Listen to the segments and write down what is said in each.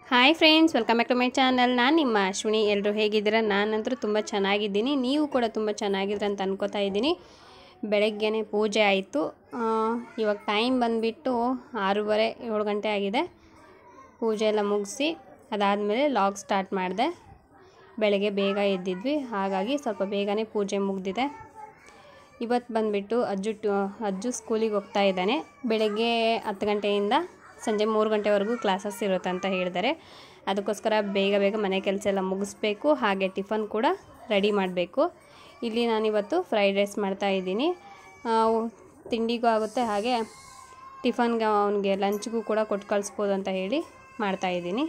hi friends welcome back to my channel ನಾನು ನಿಮ್ಮ ಅಶ್ವಿನಿ ಎಲ್ಲರೂ ಹೇಗಿದ್ದೀರಾ ನಾನಂತರೂ ತುಂಬ ಚೆನ್ನಾಗಿದ್ದೀನಿ ನೀವು ಕೂಡ ತುಂಬ ಚೆನ್ನಾಗಿದ್ದೀರ ಅಂತ ಅನ್ಕೋತಾ ಇದ್ದೀನಿ ಬೆಳಗ್ಗೆನೇ ಪೂಜೆ ಆಯಿತು ಇವಾಗ ಟೈಮ್ ಬಂದುಬಿಟ್ಟು ಆರೂವರೆ ಏಳು ಗಂಟೆ ಆಗಿದೆ ಪೂಜೆ ಎಲ್ಲ ಮುಗಿಸಿ ಅದಾದಮೇಲೆ ಲಾಗ್ ಸ್ಟಾರ್ಟ್ ಮಾಡಿದೆ ಬೆಳಗ್ಗೆ ಬೇಗ ಎದ್ದಿದ್ವಿ ಹಾಗಾಗಿ ಸ್ವಲ್ಪ ಬೇಗನೆ ಪೂಜೆ ಮುಗಿದಿದೆ ಇವತ್ತು ಬಂದುಬಿಟ್ಟು ಅಜ್ಜು ಟ್ಯೂ ಅಜ್ಜು ಸ್ಕೂಲಿಗೆ ಹೋಗ್ತಾ ಇದ್ದಾನೆ ಬೆಳಗ್ಗೆ ಹತ್ತು ಗಂಟೆಯಿಂದ ಸಂಜೆ ಮೂರು ಗಂಟೆವರೆಗೂ ಕ್ಲಾಸಸ್ ಇರುತ್ತೆ ಅಂತ ಹೇಳಿದ್ದಾರೆ ಅದಕ್ಕೋಸ್ಕರ ಬೇಗ ಬೇಗ ಮನೆ ಕೆಲಸ ಎಲ್ಲ ಮುಗಿಸ್ಬೇಕು ಹಾಗೆ ಟಿಫನ್ ಕೂಡ ರೆಡಿ ಮಾಡಬೇಕು ಇಲ್ಲಿ ನಾನಿವತ್ತು ಫ್ರೈಡ್ ರೈಸ್ ಮಾಡ್ತಾ ಇದ್ದೀನಿ ಆ, ತಿಂಡಿಗೂ ಆಗುತ್ತೆ ಹಾಗೆ ಟಿಫನ್ಗೆ ಅವನಿಗೆ ಲಂಚ್ಗೂ ಕೂಡ ಕೊಟ್ಟು ಕಳಿಸ್ಬೋದು ಅಂತ ಹೇಳಿ ಮಾಡ್ತಾ ಇದ್ದೀನಿ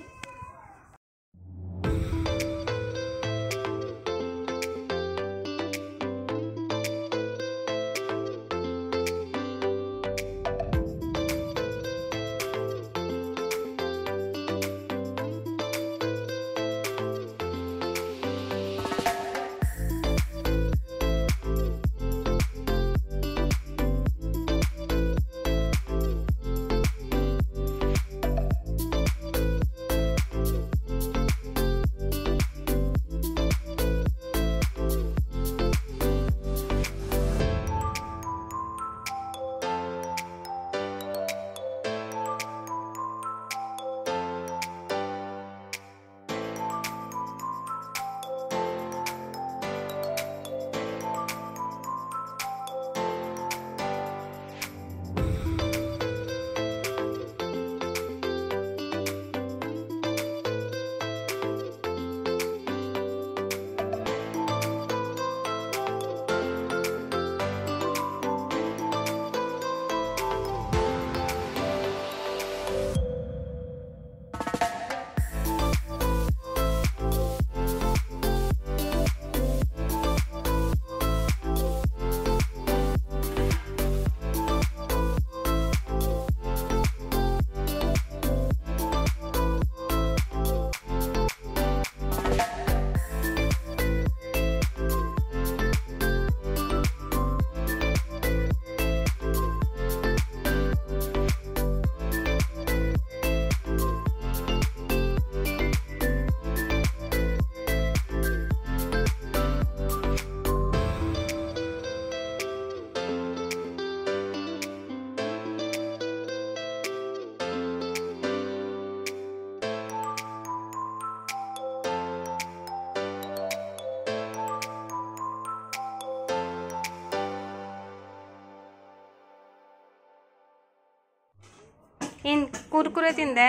ಏನು ಕುರ್ಕುರೆ ತಿಂದೆ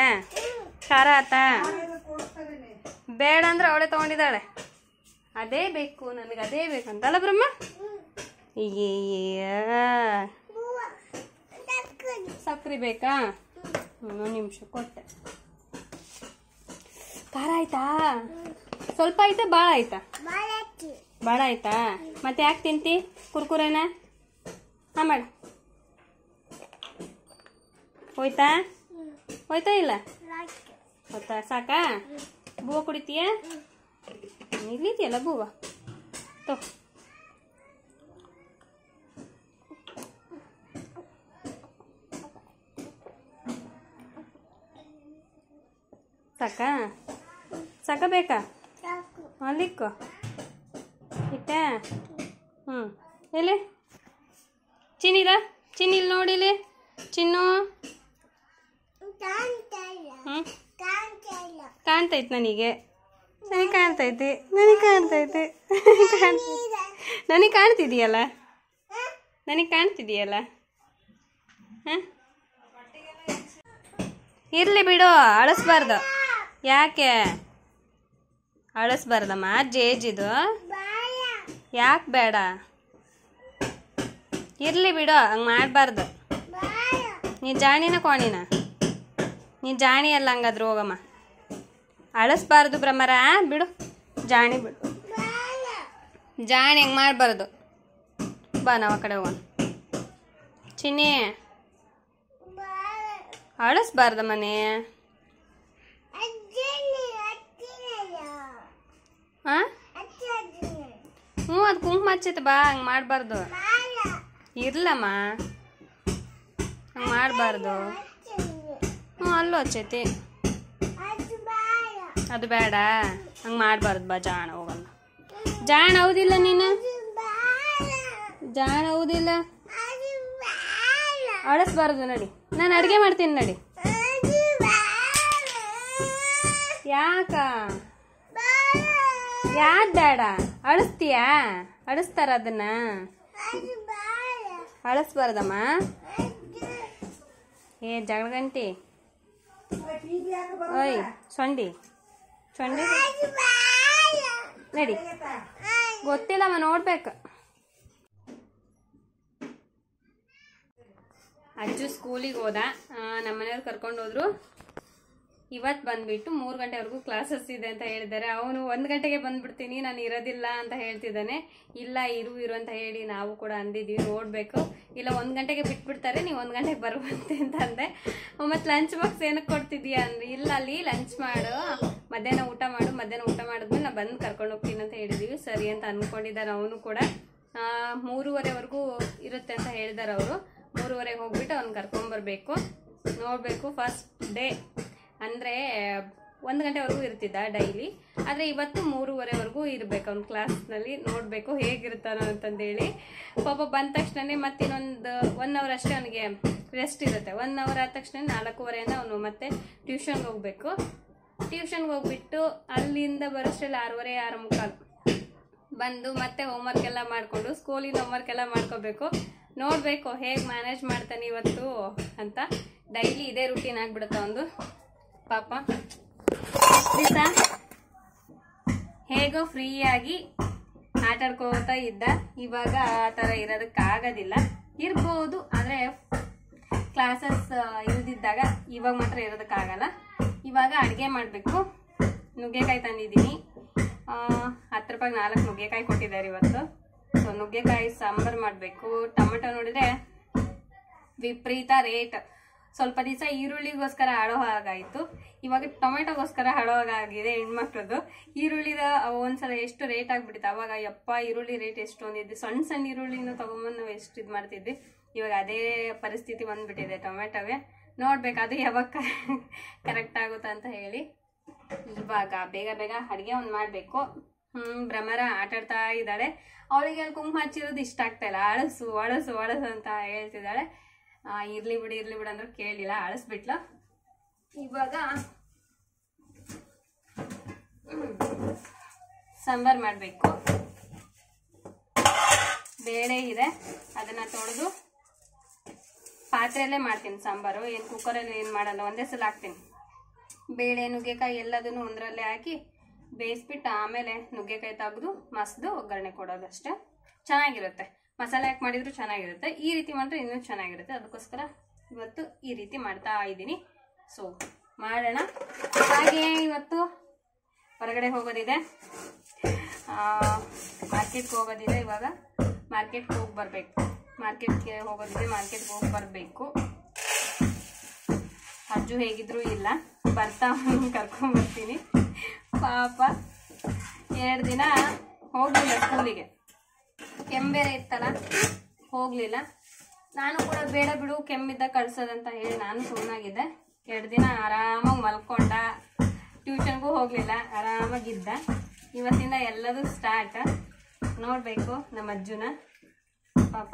ಖಾರ ಆತ ಬೇಡ ಅಂದ್ರೆ ಅವಳೇ ತಗೊಂಡಿದ್ದಾಳೆ ಅದೇ ಬೇಕು ನನಗೆ ಅದೇ ಬೇಕು ಅಂತಲ್ಲ ಬ್ರಹ್ಮ ಅಯ್ಯಯ್ಯ ಸಕ್ರೆ ಬೇಕಾ ಒಂದು ನಿಮಿಷ ಕೊಟ್ಟೆ ಖಾರ ಆಯ್ತಾ ಸ್ವಲ್ಪ ಆಯ್ತಾ ಭಾಳ ಆಯ್ತಾ ಭಾಳ ಆಯ್ತಾ ಮತ್ತೆ ಯಾಕೆ ತಿಂತಿ ಕುರ್ಕುರೆನ ಹಾಂ ಮೇಡ ಹೋಯ್ತಾ ಹೋಯ್ತಾ ಇಲ್ಲ ಹೋಯ್ತಾ ಸಾಕಾ ಬೂವ ಕುಡಿತೀಯ ಇಲ್ಲಿದೆಯಲ್ಲ ಬೂವ ತೋ ಸಾಕಾ ಸಾಕ ಬೇಕಾ ಅಲ್ಲಿಕ್ಕೋ ಇಟ್ಟ ಹ್ಞೂ ಎಲ್ಲಿ ಚಿನ್ನಿದ ಚಿನ್ನಿ ಇಲ್ಲಿ ನೋಡಿಲಿ ಚಿನ್ನು ಹ್ಞೂ ಕಾಣ್ತೈತೆ ನನಗೆ ನನಗೆ ಕಾಣ್ತೈತಿ ನನಗೆ ಕಾಣ್ತೈತಿ ನನಗೆ ಕಾಣ್ತಿದೆಯಲ್ಲ ನನಗೆ ಕಾಣ್ತಿದೆಯಲ್ಲ ಹಾಂ ಇರಲಿ ಬಿಡು ಅಳಿಸ್ಬಾರ್ದು ಯಾಕೆ ಅಳಿಸ್ಬಾರ್ದಮ್ಮ ಜೇಜಿದು ಯಾಕೆ ಬೇಡ ಇರಲಿ ಬಿಡು ಹಂಗೆ ಮಾಡಬಾರ್ದು ನೀ ಜಾಣಿನ ಕೋಣಿನ ನೀ ಜಾಣಿ ಅಲ್ಲ ಹಂಗಾದ್ರೆ ಹೋಗಮ್ಮ ಅಳಿಸ್ಬಾರ್ದು ಬ್ರಹ್ಮರ ಬಿಡು ಜಾಣಿ ಬಿಡು ಜಾಣಿ ಹೆಂಗೆ ಮಾಡಬಾರ್ದು ಬಾ ನಾವು ಆ ಕಡೆ ಹೋಗೋಣ ಚಿನ್ನಿ ಅಳಿಸ್ಬಾರ್ದ ಮನೆ ಹಾಂ ಹ್ಞೂ ಅದು ಕುಂಕುಮ ಹಚ್ಚೈತೆ ಬಾ ಹಂಗೆ ಮಾಡಬಾರ್ದು ಇರ್ಲಮ್ಮ ಹಂಗೆ ಮಾಡಬಾರ್ದು ಹ್ಞೂ ಅಲ್ಲೂ ಹಚ್ಚೈತಿ ಅದು ಬೇಡ ಹಂಗೆ ಮಾಡಬಾರ್ದು ಬಾ ಜಾಣ ಹೋಗಲ್ಲ ಜಾಣ ಹೌದಿಲ್ಲ ನೀನು ಜಾಣ ಹೌದಿಲ್ಲ ಅಳಿಸ್ಬಾರ್ದು ನಡಿ ನಾನು ಅಡುಗೆ ಮಾಡ್ತೀನಿ ನಡಿ ಯಾಕ ಯಾಕ್ ಬೇಡ ಅಳಿಸ್ತೀಯಾ ಅಳಿಸ್ತಾರ ಅದನ್ನ ಅಳಿಸ್ಬಾರ್ದಮ್ಮ ಏ ಜಗಳಗಂಟಿ ಓಯ್ ಸೊಂಡಿ ಸೊಂಡಿ ನಡಿ ಗೊತ್ತಿಲ್ಲಮ್ಮ ನೋಡ್ಬೇಕು ಅಜ್ಜು ಸ್ಕೂಲಿಗೆ ಹೋದ ನಮ್ಮ ಮನೆಯವ್ರು ಕರ್ಕೊಂಡು ಹೋದ್ರು ಇವತ್ತು ಬಂದ್ಬಿಟ್ಟು ಮೂರು ಗಂಟೆವರೆಗೂ ಕ್ಲಾಸಸ್ ಇದೆ ಅಂತ ಹೇಳಿದ್ದಾರೆ ಅವನು ಒಂದು ಗಂಟೆಗೆ ಬಂದ್ಬಿಡ್ತೀನಿ ನಾನು ಇರೋದಿಲ್ಲ ಅಂತ ಹೇಳ್ತಿದ್ದಾನೆ ಇಲ್ಲ ಇರು ಇರು ಅಂತ ಹೇಳಿ ನಾವು ಕೂಡ ಅಂದಿದ್ದೀವಿ ನೋಡಬೇಕು ಇಲ್ಲ ಒಂದು ಗಂಟೆಗೆ ಬಿಟ್ಬಿಡ್ತಾರೆ ನೀವು ಒಂದು ಗಂಟೆಗೆ ಬರುವಂತೆ ಅಂತ ಅಂದೆ ಮತ್ತು ಲಂಚ್ ಬಾಕ್ಸ್ ಏನಕ್ಕೆ ಕೊಡ್ತಿದ್ದೀಯಾ ಅಂದ್ರೆ ಇಲ್ಲ ಅಲ್ಲಿ ಲಂಚ್ ಮಾಡು ಮಧ್ಯಾಹ್ನ ಊಟ ಮಾಡು ಮಧ್ಯಾಹ್ನ ಊಟ ಮಾಡಿದ್ಮೇಲೆ ನಾನು ಬಂದು ಕರ್ಕೊಂಡು ಹೋಗ್ತೀನಿ ಅಂತ ಹೇಳಿದ್ದೀವಿ ಸರಿ ಅಂತ ಅಂದ್ಕೊಂಡಿದ್ದಾರೆ ಅವನು ಕೂಡ ಆ, ಮೂರುವರೆವರೆಗೂ ಇರುತ್ತೆ ಅಂತ ಹೇಳಿದ್ದಾರೆ ಅವರು ಮೂರುವರೆಗೆ ಹೋಗ್ಬಿಟ್ಟು ಅವ್ನು ಕರ್ಕೊಂಬರ್ಬೇಕು ನೋಡಬೇಕು ಫಸ್ಟ್ ಡೇ ಅಂದರೆ ಒಂದು ಗಂಟೆವರೆಗೂ ಇರ್ತಿದ್ದ ಡೈಲಿ ಆದರೆ ಇವತ್ತು ಮೂರುವರೆವರೆಗೂ ಇರಬೇಕು ಅವ್ನ ಕ್ಲಾಸ್ನಲ್ಲಿ ನೋಡಬೇಕು ಹೇಗಿರ್ತಾನೋ ಅಂತಂದೇಳಿ ಪಾಪ ಬಂದ ತಕ್ಷಣನೇ ಮತ್ತೆ ಇನ್ನೊಂದು ಒನ್ ಅವರ್ ಅಷ್ಟೇ ಅವನಿಗೆ ರೆಸ್ಟ್ ಇರುತ್ತೆ ಒನ್ ಅವರ್ ಆದ ತಕ್ಷಣ ನಾಲ್ಕೂವರೆಯಿಂದ ಅವನು ಮತ್ತೆ ಟ್ಯೂಷನ್ಗೆ ಹೋಗಬೇಕು ಟ್ಯೂಷನ್ಗೆ ಹೋಗ್ಬಿಟ್ಟು ಅಲ್ಲಿಂದ ಬರೋಷ್ಟರಲ್ಲಿ ಆರೂವರೆ ಆರು ಮುಕ್ಕಾಲು ಬಂದು ಮತ್ತೆ ಹೋಮ್ವರ್ಕ್ ಎಲ್ಲ ಮಾಡಿಕೊಂಡು ಸ್ಕೂಲಿನ ಹೋಮ್ವರ್ಕ್ ಎಲ್ಲ ಮಾಡ್ಕೋಬೇಕು ನೋಡಬೇಕು ಹೇಗೆ ಮ್ಯಾನೇಜ್ ಮಾಡ್ತಾನೆ ಇವತ್ತು ಅಂತ ಡೈಲಿ ಇದೇ ರುಟೀನ್ ಆಗ್ಬಿಡುತ್ತೆ ಒಂದು ಪಾಪ ದಿವಸ ಹೇಗೋ ಫ್ರೀಯಾಗಿ ಆಟಾಡ್ಕೋತಾ ಇದ್ದ ಇವಾಗ ಆ ಥರ ಇರೋದಕ್ಕಾಗೋದಿಲ್ಲ ಇರ್ಬೋದು ಆದರೆ ಕ್ಲಾಸಸ್ ಇಲ್ದಿದ್ದಾಗ ಇವಾಗ ಮಾತ್ರ ಇರೋದಕ್ಕಾಗಲ್ಲ ಇವಾಗ ಅಡುಗೆ ಮಾಡಬೇಕು ನುಗ್ಗೆಕಾಯಿ ತಂದಿದ್ದೀನಿ ಆ, ಹತ್ತು ರೂಪಾಯಿಗೆ ನಾಲ್ಕು ನುಗ್ಗೆಕಾಯಿ ಕೊಟ್ಟಿದ್ದಾರೆ ಇವತ್ತು ಸೊ ನುಗ್ಗೆಕಾಯಿ ಸಾಂಬಾರು ಮಾಡಬೇಕು ಟೊಮೆಟೊ ನೋಡಿದ್ರೆ ವಿಪರೀತ ರೇಟ್ ಸ್ವಲ್ಪ ದಿವಸ ಈರುಳ್ಳಿಗೋಸ್ಕರ ಹಾಳೋ ಹಾಗಾಯಿತು ಇವಾಗ ಟೊಮೆಟೊಗೋಸ್ಕರ ಹಾಳೋ ಹಾಗಾಗಿದೆ ಹೆಣ್ಮಕ್ಳದ್ದು ಈರುಳ್ಳಿದ ಒಂದ್ಸಲ ಎಷ್ಟು ರೇಟ್ ಆಗ್ಬಿಟ್ಟಿತ್ತು ಅವಾಗ ಯಪ್ಪ ಈರುಳ್ಳಿ ರೇಟ್ ಎಷ್ಟೊಂದಿದ್ದು ಸಣ್ಣ ಸಣ್ಣ ಈರುಳ್ಳಿನ ತೊಗೊಂಬಂದು ನಾವು ಎಷ್ಟು ಇದು ಮಾಡ್ತಿದ್ವಿ ಇವಾಗ ಅದೇ ಪರಿಸ್ಥಿತಿ ಬಂದ್ಬಿಟ್ಟಿದೆ ಟೊಮೆಟೊಗೆ ನೋಡ್ಬೇಕು ಅದು ಯಾವಾಗ ಕರೆಕ್ಟ್ ಆಗುತ್ತಾ ಅಂತ ಹೇಳಿ ಇವಾಗ ಬೇಗ ಬೇಗ ಅಡುಗೆ ಒಂದು ಮಾಡಬೇಕು ಹ್ಮ್ ಭ್ರಮರ ಆಟಾಡ್ತಾ ಇದ್ದಾಳೆ ಅವಳಿಗೆ ಅಲ್ಲಿ ಕುಂಕುಮ ಹಚ್ಚಿರೋದು ಇಷ್ಟ ಆಗ್ತಾ ಇಲ್ಲ ಅಳಸು ಅಳಸು ಅಳಸು ಅಂತ ಹೇಳ್ತಿದ್ದಾಳೆ ಆ, ಇರ್ಲಿ ಬಿಡಿ ಇರ್ಲಿ ಬಿಡು ಅಂದ್ರೆ ಕೇಳಿಲ್ಲ ಅಳಿಸ್ಬಿಟ್ಲು ಇವಾಗ ಸಾಂಬಾರ್ ಮಾಡಬೇಕು ಬೇಳೆ ಇದೆ ಅದನ್ನ ತೊಳೆದು ಪಾತ್ರೆಯಲ್ಲೇ ಮಾಡ್ತೀನಿ ಸಾಂಬಾರು ಏನು ಕುಕ್ಕರಲ್ಲಿ ಏನು ಮಾಡಲ್ಲ ಒಂದೇ ಸಲ ಹಾಕ್ತೀನಿ ಬೇಳೆ ನುಗ್ಗೆಕಾಯಿ ಎಲ್ಲದನ್ನು ಒಂದರಲ್ಲೇ ಹಾಕಿ ಬೇಯಿಸ್ಬಿಟ್ಟು ಆಮೇಲೆ ನುಗ್ಗೆಕಾಯಿ ತೆಗೆದು ಮಸ್ದು ಒಗ್ಗರಣೆ ಕೊಡೋದಷ್ಟೇ ಚೆನ್ನಾಗಿರುತ್ತೆ ಮಸಾಲೆ ಹಾಕಿ ಮಾಡಿದ್ರು ಚೆನ್ನಾಗಿರುತ್ತೆ ಈ ರೀತಿ ಮಾಡಿದ್ರೆ ಇನ್ನೂ ಚೆನ್ನಾಗಿರುತ್ತೆ ಅದಕ್ಕೋಸ್ಕರ ಇವತ್ತು ಈ ರೀತಿ ಮಾಡ್ತಾ ಇದ್ದೀನಿ ಸೊ ಮಾಡೋಣ ಹಾಗೆ ಇವತ್ತು ಹೊರಗಡೆ ಹೋಗೋದಿದೆ ಮಾರ್ಕೆಟ್ಗೆ ಹೋಗೋದಿದೆ ಇವಾಗ ಮಾರ್ಕೆಟ್ಗೆ ಹೋಗಿ ಬರಬೇಕು ಮಾರ್ಕೆಟ್ಗೆ ಹೋಗೋದಿದೆ ಮಾರ್ಕೆಟ್ಗೆ ಹೋಗಿ ಬರಬೇಕು ಅಜ್ಜು ಹೇಗಿದ್ರು ಇಲ್ಲ ಬರ್ತಾ ಕರ್ಕೊಂಬರ್ತೀನಿ ಪಾಪ ಎರಡು ದಿನ ಹೋಗಲಿಲ್ಲ ಸ್ಕೂಲಿಗೆ ಕೆಮ್ಬೇರೆ ಇತ್ತಲ್ಲ ಹೋಗಲಿಲ್ಲ ನಾನು ಕೂಡ ಬೇಡ ಬಿಡು ಕೆಮ್ಮಿದ್ದ ಕಳ್ಸೋದಂತ ಹೇಳಿ ನಾನು ಸುಮ್ಮನಾಗಿದ್ದೆ ಎರಡು ದಿನ ಆರಾಮಾಗಿ ಮಲ್ಕೊಂಡ ಟ್ಯೂಷನ್ಗೂ ಹೋಗಲಿಲ್ಲ ಆರಾಮಾಗಿದ್ದ ಇವತ್ತಿಂದ ಎಲ್ಲದೂ ಸ್ಟಾರ್ಟ್ ನೋಡಬೇಕು ನಮ್ಮ ಅಜ್ಜುನ ಪಾಪ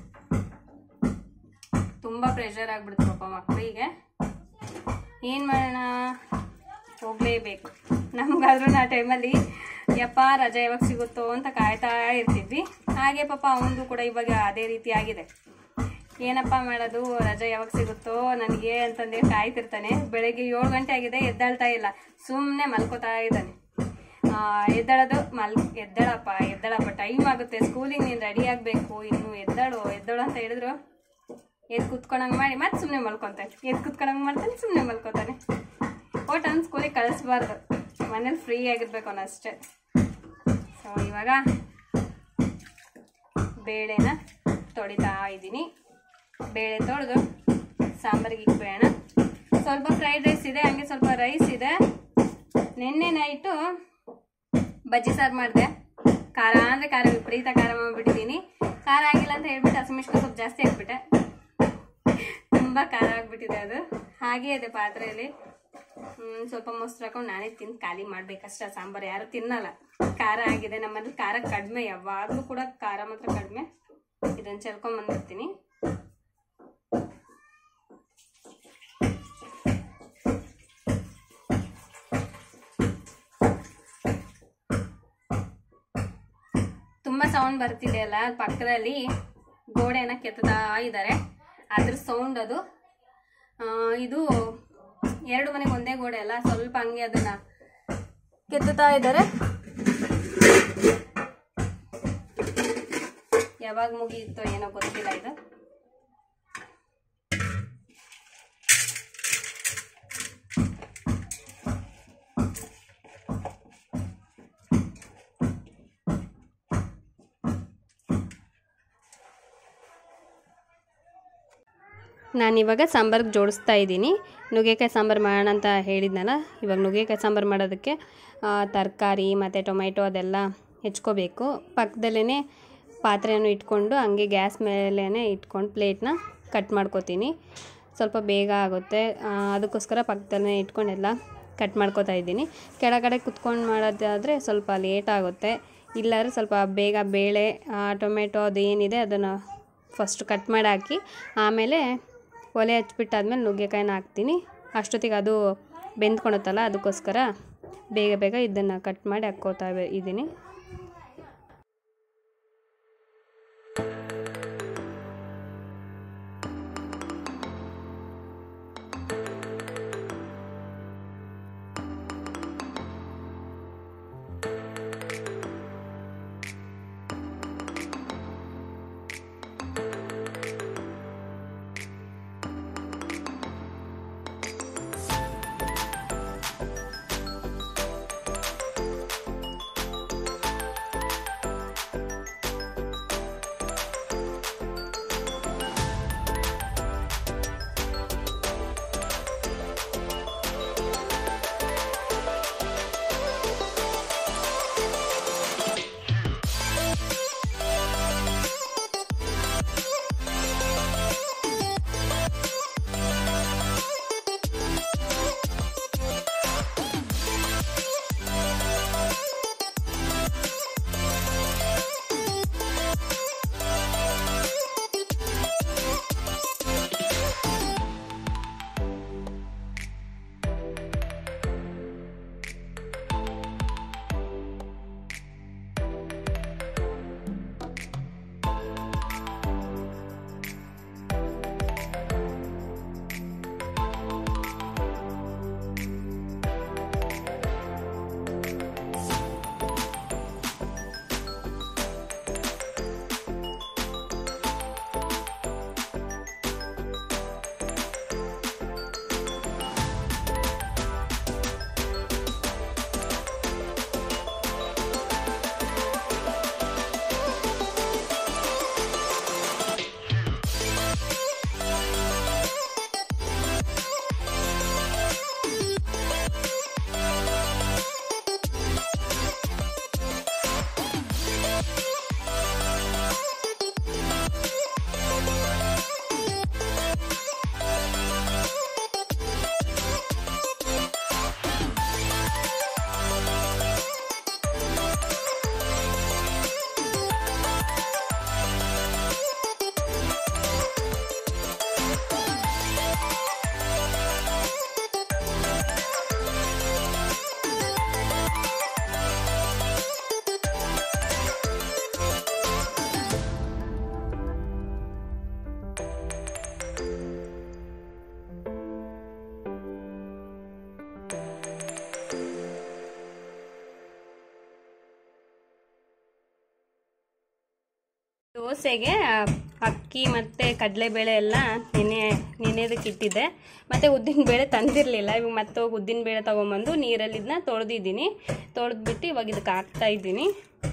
ತುಂಬ ಪ್ರೆಷರ್ ಆಗ್ಬಿಡುತ್ತೆ ಪಾಪ ಮಕ್ಕಳಿಗೆ ಏನು ಮಾಡೋಣ ಹೋಗಲೇಬೇಕು ನಮಗಾದ್ರೂ ಆ ಟೈಮಲ್ಲಿ ಯಪ್ಪ ರಜೆ ಯಾವಾಗ ಸಿಗುತ್ತೋ ಅಂತ ಕಾಯ್ತಾ ಇರ್ತಿದ್ವಿ ಹಾಗೆ ಪಾಪ ಅವನದು ಕೂಡ ಇವಾಗ ಅದೇ ರೀತಿ ಆಗಿದೆ ಏನಪ್ಪ ಮಾಡೋದು ರಜೆ ಯಾವಾಗ ಸಿಗುತ್ತೋ ನನಗೆ ಅಂತಂದೇ ಕಾಯ್ತಿರ್ತಾನೆ ಬೆಳಗ್ಗೆ ಏಳು ಗಂಟೆ ಆಗಿದೆ ಎದ್ದಾಳ್ತಾ ಇಲ್ಲ ಸುಮ್ಮನೆ ಮಲ್ಕೋತಾ ಇದ್ದಾನೆ ಆ, ಎದ್ದೇಳೋದು ಮಲ್ ಎದ್ದೇಳಪ್ಪ ಎದ್ದೇಳಪ್ಪ ಟೈಮ್ ಆಗುತ್ತೆ ಸ್ಕೂಲಿಗೆ ನೀನು ರೆಡಿ ಆಗಬೇಕು ಇನ್ನು ಎದ್ದಾಳು ಎದ್ದಾಳು ಅಂತ ಹೇಳಿದ್ರು ಎದ್ದು ಕುತ್ಕೊಂಡಂಗೆ ಮಾಡಿ ಮತ್ತೆ ಸುಮ್ಮನೆ ಮಲ್ಕೊತಾನೆ ಎದ್ದು ಕುತ್ಕೊಂಡಂಗೆ ಮಾಡ್ತಾನೆ ಸುಮ್ಮನೆ ಮಲ್ಕೊತಾನೆ ಒಟ್ಟು ಅವ್ನು ಸ್ಕೂಲಿಗೆ ಕಳಿಸ್ಬಾರ್ದು ಮನೇಲಿ ಫ್ರೀ ಆಗಿರ್ಬೇಕು ಅವನು ಅಷ್ಟೇ ಸೊ ಇವಾಗ ಬೇಳೆನ ತೊಳಿತಾ ಇದ್ದೀನಿ ಬೇಳೆ ತೊಳೆದು ಸಾಂಬಾರಿಗೆ ಇಕ್ಬೇಡ ಸ್ವಲ್ಪ ಫ್ರೈಡ್ ರೈಸ್ ಇದೆ ಹಂಗೆ ಸ್ವಲ್ಪ ರೈಸ್ ಇದೆ ನಿನ್ನೆ ನೈಟು ಬಜ್ಜಿ ಸಾರು ಮಾಡಿದೆ ಖಾರ ಅಂದರೆ ಖಾರ ವಿಪರೀತ ಖಾರ ಮಾಡಿಬಿಟ್ಟಿದ್ದೀನಿ ಖಾರ ಆಗಿಲ್ಲ ಅಂತ ಹೇಳ್ಬಿಟ್ಟು ಹಸಿಮೆಣ್ಸಿನ ಸ್ವಲ್ಪ ಜಾಸ್ತಿ ಹಾಕ್ಬಿಟ್ಟೆ ತುಂಬ ಖಾರ ಆಗಿಬಿಟ್ಟಿದೆ ಅದು ಹಾಗೇ ಇದೆ ಪಾತ್ರೆಯಲ್ಲಿ ಹ್ಮ್, ಸ್ವಲ್ಪ ಮೊಸರು ಹಾಕೊಂಡು ನಾನೇ ತಿಂದು ಖಾಲಿ ಮಾಡ್ಬೇಕಷ್ಟೇ ಸಾಂಬಾರು ಯಾರು ತಿನ್ನಲ್ಲ ಖಾರ ಆಗಿದೆ ನಮ್ಮಲ್ಲಿ ಖಾರ ಕಡಿಮೆ ಯಾವಾಗಲೂ ಕೂಡ ಖಾರ ಮಾತ್ರ ಕಡಿಮೆ ಇದನ್ನು ಚೆಲ್ಕೊಂಡ್ ಬಂದ್ಬಿಡ್ತೀನಿ ತುಂಬ ಸೌಂಡ್ ಬರ್ತಿದೆ ಅಲ್ಲ ಪಕ್ಕದಲ್ಲಿ ಗೋಡೆನ ಕೆತ್ತತಾ ಇದ್ದಾರೆ ಅದ್ರ ಸೌಂಡ್ ಅದು ಆ, ಇದು ಎರಡು ಮನೆಗೆ ಒಂದೇ ಗೋಡೆ ಅಲ್ಲ ಸ್ವಲ್ಪ ಹಂಗೆ ಅದನ್ನ ಕೆತ್ತುತ್ತಾ ಇದ್ದಾರೆ ಯಾವಾಗ ಮುಗಿಯುತ್ತೋ ಏನೋ ಗೊತ್ತಿಲ್ಲ ಇದು ನಾನಿವಾಗ ಸಾಂಬಾರ್ಗೆ ಜೋಡಿಸ್ತಾ ಇದ್ದೀನಿ ನುಗ್ಗೆಕಾಯಿ ಸಾಂಬಾರು ಮಾಡೋಣ ಅಂತ ಹೇಳಿದ್ನಲ್ಲ ಇವಾಗ ನುಗ್ಗೆಕಾಯಿ ಸಾಂಬಾರು ಮಾಡೋದಕ್ಕೆ ತರಕಾರಿ ಮತ್ತು ಟೊಮೆಟೊ ಅದೆಲ್ಲ ಹೆಚ್ಕೋಬೇಕು ಪಕ್ಕದಲ್ಲೇ ಪಾತ್ರೆಯನ್ನು ಇಟ್ಕೊಂಡು ಹಂಗೆ ಗ್ಯಾಸ್ ಮೇಲೇ ಇಟ್ಕೊಂಡು ಪ್ಲೇಟ್ನ ಕಟ್ ಮಾಡ್ಕೋತೀನಿ ಸ್ವಲ್ಪ ಬೇಗ ಆಗುತ್ತೆ ಆ, ಅದಕ್ಕೋಸ್ಕರ ಪಕ್ಕದಲ್ಲೇ ಇಟ್ಕೊಂಡು ಎಲ್ಲ ಕಟ್ ಮಾಡ್ಕೋತಾ ಇದ್ದೀನಿ ಕೆಳಗಡೆ ಕುತ್ಕೊಂಡು ಮಾಡೋದಾದರೆ ಸ್ವಲ್ಪ ಲೇಟ್ ಆಗುತ್ತೆ ಇಲ್ಲಾಂದ್ರೆ ಸ್ವಲ್ಪ ಬೇಗ ಬೇಳೆ ಆ, ಟೊಮೆಟೊ ಅದು ಏನಿದೆ ಅದನ್ನು ಫಸ್ಟ್ ಕಟ್ ಮಾಡಿ ಹಾಕಿ ಆಮೇಲೆ ಒಲೆ ಹಚ್ಬಿಟ್ಟಾದ್ಮೇಲೆ ನುಗ್ಗೆಕಾಯಿನ ಹಾಕ್ತೀನಿ ಅಷ್ಟೊತ್ತಿಗೆ ಅದು ಬೆಂದ್ಕೊಳುತ್ತಲ್ಲ ಅದಕ್ಕೋಸ್ಕರ ಬೇಗ ಬೇಗ ಇದನ್ನು ಕಟ್ ಮಾಡಿ ಹಾಕ್ಕೋತಾ ಇದ್ದೀನಿ ದೋಸೆಗೆ ಅಕ್ಕಿ ಮತ್ತು ಕಡಲೆಬೇಳೆ ಎಲ್ಲ ನೆನೆ ನೆನೆಯೋದಕ್ಕೆ ಇಟ್ಟಿದ್ದೆ ಮತ್ತು ಉದ್ದಿನಬೇಳೆ ತಂದಿರಲಿಲ್ಲ ಇವಾಗ ಮತ್ತೆ ಹೋಗಿ ಉದ್ದಿನಬೇಳೆ ತೊಗೊಂಬಂದು ನೀರಲ್ಲಿ ಇದನ್ನ ತೊಳೆದಿದ್ದೀನಿ ತೊಳೆದ್ಬಿಟ್ಟು ಇವಾಗ ಇದಕ್ಕೆ ಹಾಕ್ತಾ ಇದ್ದೀನಿ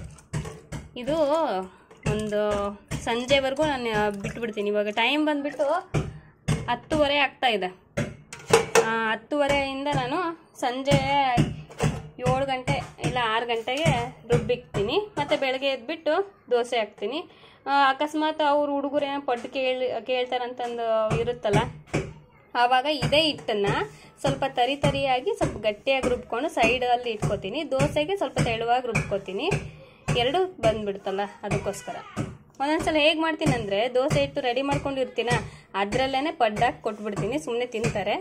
ಇದು ಒಂದು ಸಂಜೆವರೆಗೂ ನಾನು ಬಿಟ್ಬಿಡ್ತೀನಿ ಇವಾಗ ಟೈಮ್ ಬಂದುಬಿಟ್ಟು ಹತ್ತುವರೆ ಆಗ್ತಾ ಇದೆ ಆ, ಹತ್ತುವರೆಯಿಂದ ನಾನು ಸಂಜೆ ಏಳು ಗಂಟೆ ಇಲ್ಲ ಆರು ಗಂಟೆಗೆ ರುಬ್ಬಿಕ್ತೀನಿ ಮತ್ತು ಬೆಳಗ್ಗೆ ಎದ್ಬಿಟ್ಟು ದೋಸೆ ಹಾಕ್ತೀನಿ ಆ, ಅಕಸ್ಮಾತ್ ಅವ್ರ ಹುಡುಗರು ಏನೋ ಪಟ್ಟು ಕೇಳಿ ಕೇಳ್ತಾರಂತಂದು ಇರುತ್ತಲ್ಲ ಆವಾಗ ಇದೇ ಹಿಟ್ಟನ್ನು ಸ್ವಲ್ಪ ತರಿ ತರಿಯಾಗಿ ಸ್ವಲ್ಪ ಗಟ್ಟಿಯಾಗಿ ರುಬ್ಕೊಂಡು ಸೈಡಲ್ಲಿ ಇಟ್ಕೋತೀನಿ ದೋಸೆಗೆ ಸ್ವಲ್ಪ ತೆಳುವಾಗಿ ರುಬ್ಕೋತೀನಿ ಎರಡು ಬಂದ್ಬಿಡ್ತಲ್ಲ ಅದಕ್ಕೋಸ್ಕರ ಒಂದೊಂದ್ಸಲ ಹೇಗೆ ಮಾಡ್ತೀನಿ ಅಂದರೆ ದೋಸೆ ಹಿಟ್ಟು ರೆಡಿ ಮಾಡ್ಕೊಂಡಿರ್ತೀನ ಅದರಲ್ಲೇ ಪಡ್ಡಾಕಿ ಕೊಟ್ಬಿಡ್ತೀನಿ ಸುಮ್ಮನೆ ತಿಂತಾರೆ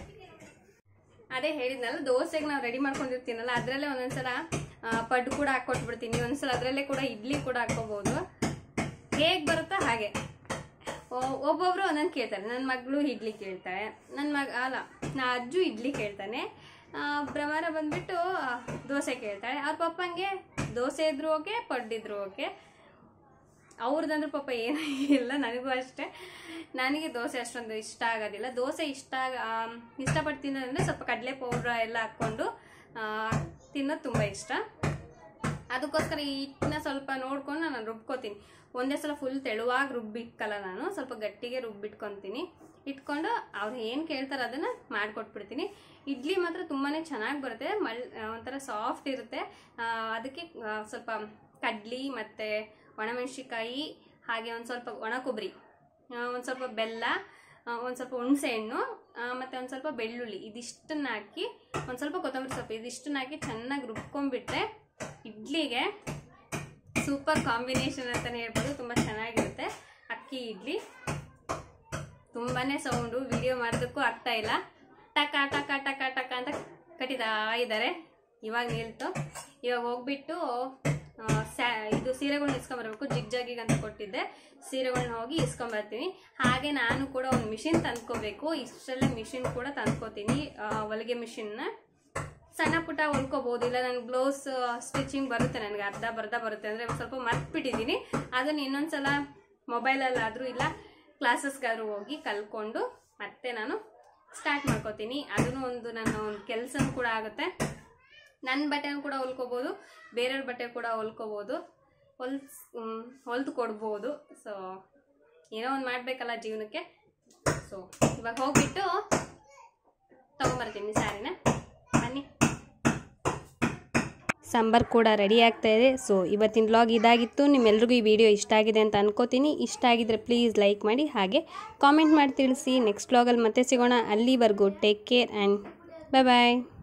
ಅದೇ ಹೇಳಿದ್ನಲ್ಲ ದೋಸೆಗೆ ನಾವು ರೆಡಿ ಮಾಡ್ಕೊಂಡಿರ್ತೀನಲ್ಲ ಅದರಲ್ಲೇ ಒಂದೊಂದ್ಸಲ ಆ, ಪಡ್ಡು ಕೂಡ ಹಾಕ್ಕೊಟ್ಬಿಡ್ತೀನಿ ಒಂದ್ಸಲ ಅದರಲ್ಲೇ ಕೂಡ ಇಡ್ಲಿ ಕೂಡ ಹಾಕ್ಕೋಬೋದು ಹೇಗೆ ಬರುತ್ತೋ ಹಾಗೆ ಒ- ಒಬ್ಬೊಬ್ರು ಒಂದೊಂದು ಕೇಳ್ತಾರೆ ನನ್ನ ಮಗಳು ಇಡ್ಲಿ ಕೇಳ್ತಾಳೆ ನನ್ನ ಮಗ ಅಲ್ಲ ನಾ ಅಜ್ಜು ಇಡ್ಲಿ ಕೇಳ್ತಾನೆ ಆ, ಭ್ರಮರ ಬಂದ್ಬಿಟ್ಟು ಆ, ದೋಸೆ ಕೇಳ್ತಾಳೆ ಅವ್ರ ಪಪ್ಪಂಗೆ ದೋಸೆ ಇದ್ರು ಓಕೆ ಪಡ್ಡಿದ್ರು ಓಕೆ ಅವ್ರದ್ದಂದ್ರೆ ಪಾಪ ಏನೂ ಇಲ್ಲ ನನಗೂ ಅಷ್ಟೇ ನನಗೆ ದೋಸೆ ಅಷ್ಟೊಂದು ಇಷ್ಟ ಆಗೋದಿಲ್ಲ ದೋಸೆ ಇಷ್ಟ ಆಗ- ಆ, ಇಷ್ಟಪಟ್ಟು ತಿನ್ನೋದಂದ್ರೆ ಸ್ವಲ್ಪ ಕಡಲೆ ಪೌಡ್ರ ಎಲ್ಲ ಹಾಕ್ಕೊಂಡು ಆ, ತಿನ್ನೋದು ತುಂಬ ಇಷ್ಟ ಅದಕ್ಕೋಸ್ಕರ ಈ ಹಿಟ್ಟನ್ನ ಸ್ವಲ್ಪ ನೋಡ್ಕೊಂಡು ನಾನು ರುಬ್ಕೋತೀನಿ ಒಂದೇ ಸಲ ಫುಲ್ ತೆಳುವಾಗಿ ರುಬ್ಬಿಟ್ಕಲ್ಲ ನಾನು ಸ್ವಲ್ಪ ಗಟ್ಟಿಗೆ ರುಬ್ಬಿಟ್ಕೊತೀನಿ ಇಟ್ಕೊಂಡು ಅವ್ರು ಏನು ಕೇಳ್ತಾರೆ ಅದನ್ನು ಮಾಡಿಕೊಟ್ಬಿಡ್ತೀನಿ ಇಡ್ಲಿ ಮಾತ್ರ ತುಂಬಾ ಚೆನ್ನಾಗಿ ಬರುತ್ತೆ ಮಳ್ ಆ, ಒಂಥರ ಸಾಫ್ಟ್ ಇರುತ್ತೆ ಆ, ಅದಕ್ಕೆ ಆ, ಸ್ವಲ್ಪ ಕಡ್ಲಿ ಮತ್ತು ಒಣಮೆಣಸಿಕಾಯಿ ಹಾಗೆ ಒಂದು ಸ್ವಲ್ಪ ಒಣ ಕೊಬ್ಬರಿ ಒಂದು ಸ್ವಲ್ಪ ಬೆಲ್ಲ ಒಂದು ಸ್ವಲ್ಪ ಹುಣಸೆ ಹಣ್ಣು ಮತ್ತು ಒಂದು ಸ್ವಲ್ಪ ಬೆಳ್ಳುಳ್ಳಿ ಇದಿಷ್ಟನ್ನ ಹಾಕಿ ಒಂದು ಸ್ವಲ್ಪ ಕೊತ್ತಂಬರಿ ಸೊಪ್ಪು ಇದಿಷ್ಟನ್ನ ಹಾಕಿ ಚೆನ್ನಾಗಿ ರುಬ್ಕೊಂಡ್ಬಿಟ್ರೆ ಇಡ್ಲಿಗೆ ಸೂಪರ್ ಕಾಂಬಿನೇಷನ್ ಅಂತಲೇ ಹೇಳ್ಬೋದು ತುಂಬ ಚೆನ್ನಾಗಿರುತ್ತೆ ಅಕ್ಕಿ ಇಡ್ಲಿ ತುಂಬಾ ಸೌಂಡು ವಿಡಿಯೋ ಮಾಡೋದಕ್ಕೂ ಆಗ್ತಾ ಇಲ್ಲ ಟಕ ಟಕ ಟಕ ಟಕ ಅಂತ ಕಟ್ಟಿದಾ ಇದ್ದಾರೆ ಇವಾಗ ನಿಲ್ತು ಇವಾಗ ಹೋಗ್ಬಿಟ್ಟು ಆ, ಸ್ಯಾ ಇದು ಸೀರೆಗಳನ್ನ ಇಸ್ಕೊಂಬರ್ಬೇಕು ಜಿಗ್ ಜಾಗಿಗೆ ಅಂತ ಕೊಟ್ಟಿದ್ದೆ ಸೀರೆಗಳನ್ನ ಹೋಗಿ ಇಸ್ಕೊಂಬರ್ತೀನಿ ಹಾಗೆ ನಾನು ಕೂಡ ಒಂದು ಮಿಷಿನ್ ತಂದ್ಕೋಬೇಕು ಇಷ್ಟರಲ್ಲೇ ಮಿಷಿನ್ ಕೂಡ ತಂದ್ಕೋತೀನಿ ಆ, ಹೊಲಿಗೆ ಮಿಷಿನ್ನ ಸಣ್ಣ ಪುಟ್ಟ ಹೊಲ್ಕೋಬಹುದು ಇಲ್ಲ ನನಗೆ ಬ್ಲೌಸ್ ಸ್ಟಿಚಿಂಗ್ ಬರುತ್ತೆ ನನಗೆ ಅರ್ಧ ಬರ್ಧ ಬರುತ್ತೆ ಅಂದರೆ ಸ್ವಲ್ಪ ಮರ್ತ್ಬಿಟ್ಟಿದ್ದೀನಿ ಅದನ್ನು ಇನ್ನೊಂದ್ಸಲ ಮೊಬೈಲಲ್ಲಾದರೂ ಇಲ್ಲ ಕ್ಲಾಸಸ್ಗಾದ್ರೂ ಹೋಗಿ ಕಲ್ತ್ಕೊಂಡು ಮತ್ತೆ ನಾನು ಸ್ಟಾರ್ಟ್ ಮಾಡ್ಕೋತೀನಿ ಅದನ್ನು ಒಂದು ನನ್ನ ಒಂದು ಕೆಲಸನೂ ಕೂಡ ಆಗುತ್ತೆ ನನ್ನ ಬಟ್ಟೆನೂ ಕೂಡ ಹೊಲ್ಕೋಬೋದು ಬೇರೆಯವ್ರ ಬಟ್ಟೆ ಕೂಡ ಹೊಲ್ಕೋಬೋದು ಹೊಲ್ಸ್ ಹೊಲ್ದು ಕೊಡ್ಬೋದು ಸೊ ಏನೋ ಒಂದು ಮಾಡಬೇಕಲ್ಲ ಜೀವನಕ್ಕೆ ಸೊ ಇವಾಗ ಹೋಗ್ಬಿಟ್ಟು ತೊಗೊಂಬರ್ತೀನಿ ಸ್ಯಾರಿನ ಬನ್ನಿ ಸಾಂಬಾರ್ ಕೂಡ ರೆಡಿ ಆಗ್ತಾ ಇದೆ ಸೊ ಇವತ್ತಿನ ಬ್ಲಾಗ್ ಇದಾಗಿತ್ತು ನಿಮ್ಮೆಲ್ರಿಗೂ ಈ ವಿಡಿಯೋ ಇಷ್ಟ ಆಗಿದೆ ಅಂತ ಅನ್ಕೋತೀನಿ ಇಷ್ಟ ಆಗಿದ್ರೆ ಪ್ಲೀಸ್ ಲೈಕ್ ಮಾಡಿ ಹಾಗೆ ಕಾಮೆಂಟ್ ಮಾಡಿ ತಿಳಿಸಿ ನೆಕ್ಸ್ಟ್ ಬ್ಲಾಗಲ್ಲಿ ಮತ್ತೆ ಸಿಗೋಣ ಅಲ್ಲಿವರೆಗೂ take care and bye bye